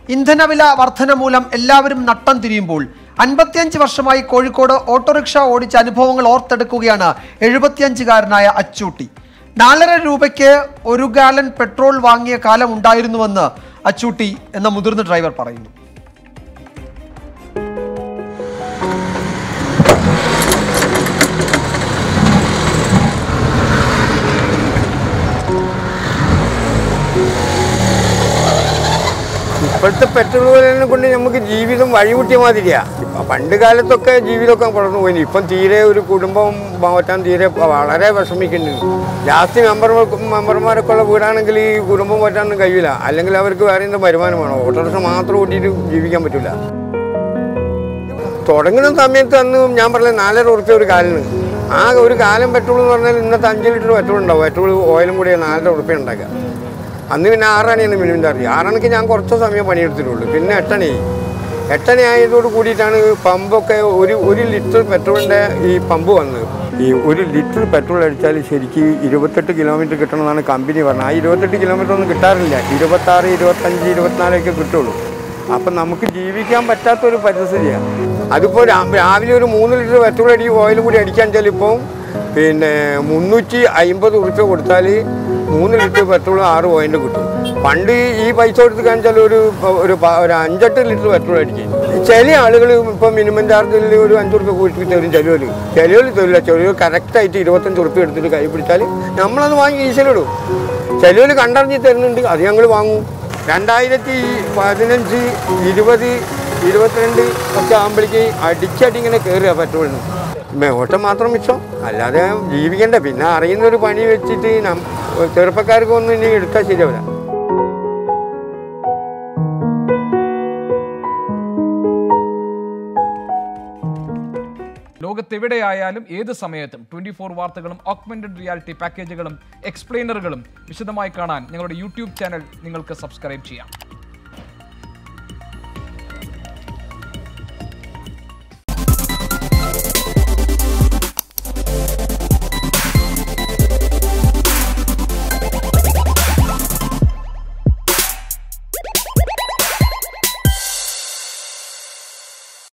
ഇന്ധനവില വർധന മൂലം എല്ലാവരും നട്ടം തിരിയുമ്പോൾ അൻപത്തിയഞ്ച് വർഷമായി കോഴിക്കോട് ഓട്ടോറിക്ഷ ഓടിച്ച അനുഭവങ്ങൾ ഓർത്തെടുക്കുകയാണ് എഴുപത്തിയഞ്ചുകാരനായ അച്ചൂട്ടി നാലര രൂപയ്ക്ക് ഒരു ഗാലൻ പെട്രോൾ വാങ്ങിയ കാലം ഉണ്ടായിരുന്നുവെന്ന് അച്ചൂട്ടി എന്ന മുതിർന്ന ഡ്രൈവർ പറയുന്നു ഇപ്പോഴത്തെ പെട്രോൾ വിലനെ കൊണ്ട് നമുക്ക് ജീവിതം വഴിമുട്ടിയ മാതിരിയാ ഇപ്പൊ പണ്ട് കാലത്തൊക്കെ ജീവിതമൊക്കെ പടർന്നു പോയി ഇപ്പം തീരെ ഒരു കുടുംബം മാറ്റാൻ തീരെ വളരെ വിഷമിക്കുന്നുണ്ട് ലാസ്റ്റ് മെമ്പർ മെമ്പർമാരൊക്കെ ഉള്ള വീടാണെങ്കിൽ ഈ കുടുംബം മാറ്റാനൊന്നും കഴിയില്ല അല്ലെങ്കിൽ അവർക്ക് വേറെ എന്തെങ്കിലും വരുമാനം വേണം ഓട്ടോറിക്ഷ മാത്രം ഓട്ടിയിട്ട് ജീവിക്കാൻ പറ്റില്ല തുടങ്ങുന്ന സമയത്ത് അന്ന് ഞാൻ പറഞ്ഞ നാലര ഉറുപ്പ്യ ഒരു കാലിന് ആ ഒരു കാലം പെട്രോൾ എന്ന് പറഞ്ഞാൽ ഇന്നത്തെ അഞ്ച് ലിറ്റർ പെട്രോൾ ഉണ്ടാവും പെട്രോൾ ഓയിലും കൂടി നാലര ഉറുപ്പ്യ ഉണ്ടാക്കുക അന്ന് പിന്നെ ആറണിയാണ് മിനിമം ചാർജ് ആറണിക്ക് ഞാൻ കുറച്ച് സമയം പണിയെടുത്തിട്ടുള്ളൂ പിന്നെ എട്ടണയായി എട്ടണ ആയതോട് കൂടിയിട്ടാണ് പമ്പൊക്കെ ഒരു ഒരു ലിറ്റർ പെട്രോളിൻ്റെ ഈ പമ്പ് വന്നത് ഈ ഒരു ലിറ്റർ പെട്രോൾ അടിച്ചാൽ ശരിക്ക് ഇരുപത്തെട്ട് കിലോമീറ്റർ കിട്ടണമെന്നാണ് കമ്പനി പറഞ്ഞത് ആ ഇരുപത്തെട്ട് കിലോമീറ്റർ ഒന്നും കിട്ടാറില്ല ഇരുപത്താറ് ഇരുപത്തഞ്ച് ഇരുപത്തിനാലൊക്കെ കിട്ടുള്ളൂ അപ്പം നമുക്ക് ജീവിക്കാൻ പറ്റാത്തൊരു പരിസ്ഥിതിയാണ് അതിപ്പോൾ രാവിലെ ഒരു മൂന്ന് ലിറ്റർ പെട്രോൾ അടി ഓയിൽ കൂടി അടിക്കാൻ വെച്ചാൽ ഇപ്പോൾ പിന്നെ മുന്നൂറ്റി അമ്പത് ഉറുപ്പ്യ കൊടുത്താൽ മൂന്ന് ലിറ്റർ പെട്രോൾ ആറ് പോയിന്റ് കിട്ടും പണ്ട് ഈ പൈസ കൊടുത്ത് കാണിച്ചാൽ ഒരു ഒരു പ- ഒരു അഞ്ചെട്ട് ലിറ്റർ പെട്രോൾ അടിക്കും ചില ആളുകൾ ഇപ്പോൾ മിനിമം ചാർജിൽ ഒരു അഞ്ച് റുപ്യ കൂട്ടി തരും ചിലവർ ചിലവർ തരില്ല ചിലവർ കറക്റ്റായിട്ട് ഇരുപത്തഞ്ച് റുപ്യ എടുത്തിട്ട് കൈ പിടിച്ചാൽ നമ്മളത് വാങ്ങി ഈശയിലിടും ചിലവർ കണ്ടറിഞ്ഞ് തരുന്നുണ്ട് അത് ഞങ്ങൾ വാങ്ങും രണ്ടായിരത്തി പതിനഞ്ച് ഇരുപത് ഇരുപത്തിരണ്ട് ഒക്കെ ആകുമ്പോഴേക്ക് അടിച്ചടി ഇങ്ങനെ കയറുക പെട്രോളിന് മേോട്ടം മാത്രം മിച്ചം അല്ലാതെ ജീവിക്കണ്ട പിന്നെ അറിയുന്ന ഒരു പണി വെച്ചിട്ട് നം- ചെറുപ്പക്കാർക്കൊന്നും ഇനി എടുത്താൽ ശരിയാവില്ല ലോകത്തെവിടെയായാലും ഏത് സമയത്തും ട്വന്റി ഫോർ വാർത്തകളും ഓഗ്മെന്റഡ് റിയാലിറ്റി പാക്കേജുകളും എക്സ്പ്ലെയിനറുകളും വിശദമായി കാണാൻ ഞങ്ങളുടെ യൂട്യൂബ് ചാനൽ നിങ്ങൾക്ക് സബ്സ്ക്രൈബ് ചെയ്യാം